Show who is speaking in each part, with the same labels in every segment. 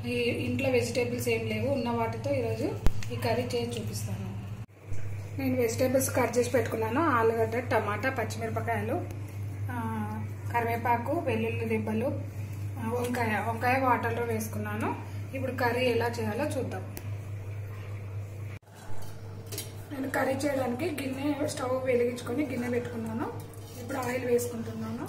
Speaker 1: ఈ ఇంట్లో వెజిటేబుల్స్ ఏం లేవు ఉన్న వాటితో ఈరోజు ఈ కర్రీ చేసి చూపిస్తాను నేను వెజిటేబుల్స్ కట్ చేసి పెట్టుకున్నాను ఆలుగడ్డ టమాటా పచ్చిమిరపకాయలు ఆ, కరివేపాకు వెల్లుల్లి దిబ్బలు ఆ, వంకాయ వంకాయ వాటర్లో వేసుకున్నాను ఇప్పుడు కర్రీ ఎలా చేయాలో చూద్దాం నేను కర్రీ చేయడానికి గిన్నె స్టవ్ వెలిగించుకొని గిన్నె పెట్టుకున్నాను ఇప్పుడు ఆయిల్ వేసుకుంటున్నాను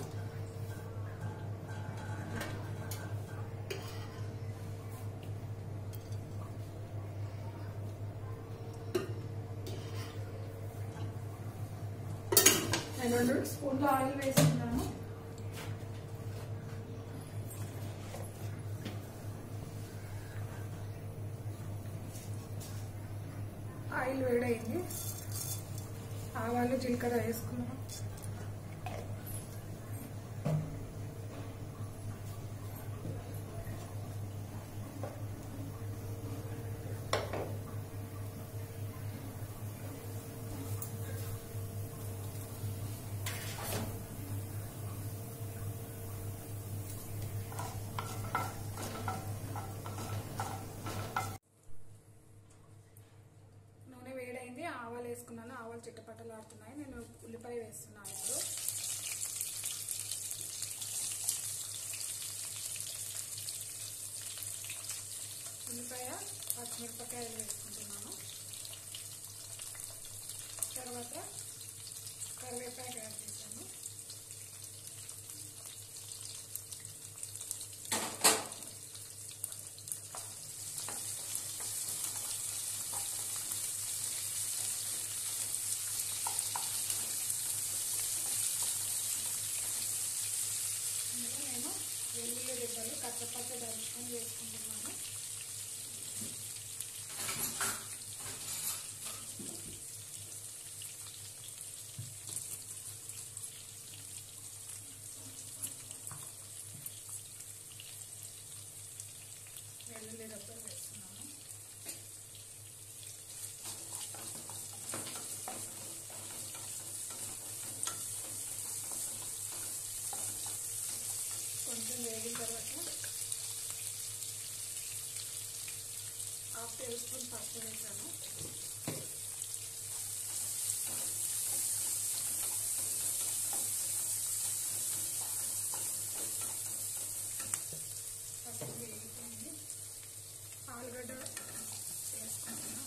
Speaker 1: నేను రెండు స్పూన్ల ఆయిల్ వేసుకున్నాను ఆయిల్ వేడైంది ఆవాలు జీలకర్ర వేసుకున్నాను నూనె వేడైంది ఆవాలు వేసుకున్నాను ఆవాలు చిట్టపట్టలు ఆడుతున్నాయి నేను ఉల్లిపాయ వేస్తున్నాను ఇప్పుడు ఉల్లిపాయ పచ్చిమిరపకాయలు వేసుకుంటున్నాను తర్వాత కరివేపాయ యాడ్ చేశాను ఇందులో నేను వెల్లుల్లి రిబ్బలు కచ్చపచ్చ దంచుకొని వేసుకుంటున్నాను వెల్లుల్లి రిబ్బలు వేస్తున్నాను కొంచెం వేగిన తర్వాత హాఫ్ టేబుల్ స్పూన్ పసుపు వేసాను పసుపు వేగిపోయింది ఆలుగడ్డ వేసుకుంటున్నాను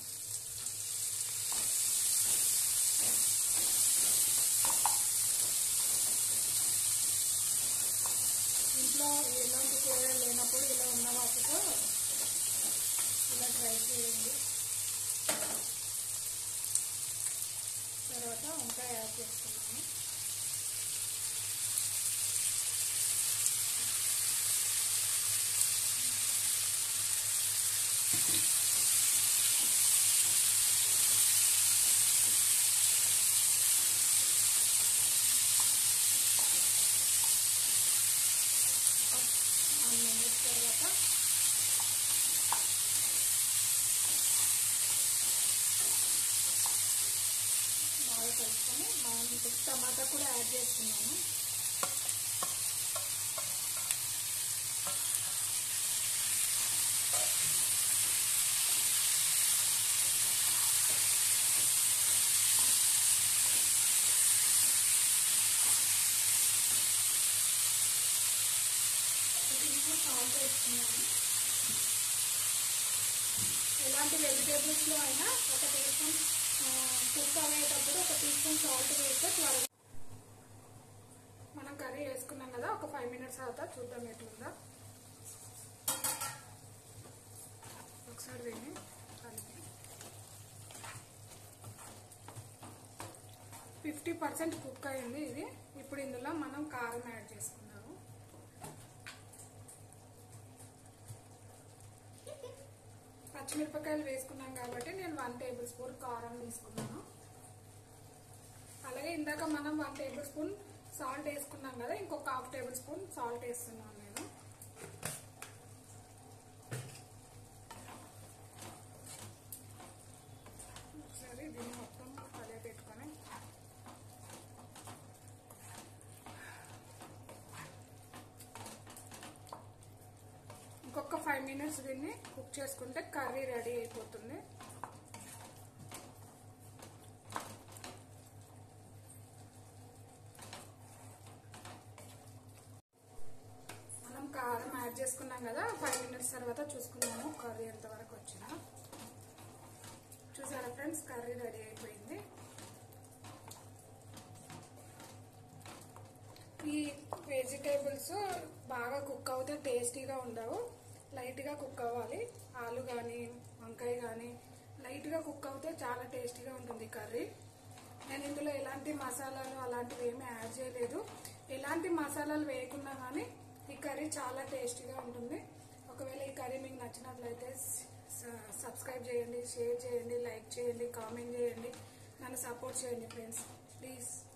Speaker 1: ఇంట్లో ఎలాంటి కూరలు లేనప్పుడు ఇలా ఉన్న వాటితో ఇలా ట్రై చేయండి తర్వాత వంకాయ యాడ్ చేస్తున్నాను వన్ మినిట్ తర్వాత బాగా కలుపుకొని మనం టమాటా కూడా యాడ్ చేస్తున్నాను ఒక సాల్ట్ వేస్తున్నాను ఎలాంటి వెజిటేబుల్స్లో అయినా ఒక టీ స్పూన్ కుక్ అయ్యేటప్పుడు ఒక టీ స్పూన్ సాల్ట్ వేస్తే త్వరగా మనం కర్రీ వేసుకున్నాం కదా ఒక ఫైవ్ మినిట్స్ తర్వాత చూద్దాం ఎట్లుందా ఒకసారి వేని కలిపి ఫిఫ్టీ పర్సెంట్ కుక్ అయింది ఇది ఇప్పుడు ఇందులో మనం కారం యాడ్ చేసుకున్నాము పచ్చిమిరపకాయలు వేసుకున్నాం కాబట్టి నేను వన్ టేబుల్ స్పూన్ కారం తీసుకున్నాను అలాగే ఇందాక మనం వన్ టేబుల్ స్పూన్ సాల్ట్ వేసుకున్నాం కదా ఇంకొక హాఫ్ టేబుల్ స్పూన్ సాల్ట్ వేస్తున్నాను నేను ఒకసారి దీన్ని మొత్తం కలిపి పెట్టుకొని ఇంకొక ఫైవ్ ఫైవ్ మినిట్స్ దీన్ని కుక్ చేసుకుంటే కర్రీ రెడీ అయిపోతుంది మనం కారం యాడ్ చేసుకున్నాం కదా ఫైవ్ మినిట్స్ తర్వాత చూసుకున్నాము కర్రీ ఎంతవరకు వచ్చినా చూసారా ఫ్రెండ్స్ కర్రీ రెడీ అయిపోయింది ఈ వెజిటేబుల్స్ బాగా కుక్ అవుతే టేస్టీగా ఉండవు లైట్గా కుక్ అవ్వాలి ఆలు కానీ వంకాయ కానీ లైట్గా కుక్ అవుతే చాలా టేస్టీగా ఉంటుంది కర్రీ నేను ఇందులో ఎలాంటి మసాలాలు అలాంటివి ఏమీ యాడ్ చేయలేదు ఎలాంటి మసాలాలు వేయకున్నా కానీ ఈ కర్రీ చాలా టేస్టీగా ఉంటుంది ఒకవేళ ఈ కర్రీ మీకు నచ్చినట్లయితే సబ్స్క్రైబ్ చేయండి షేర్ చేయండి లైక్ చేయండి కామెంట్ చేయండి నన్ను సపోర్ట్ చేయండి ఫ్రెండ్స్ ప్లీజ్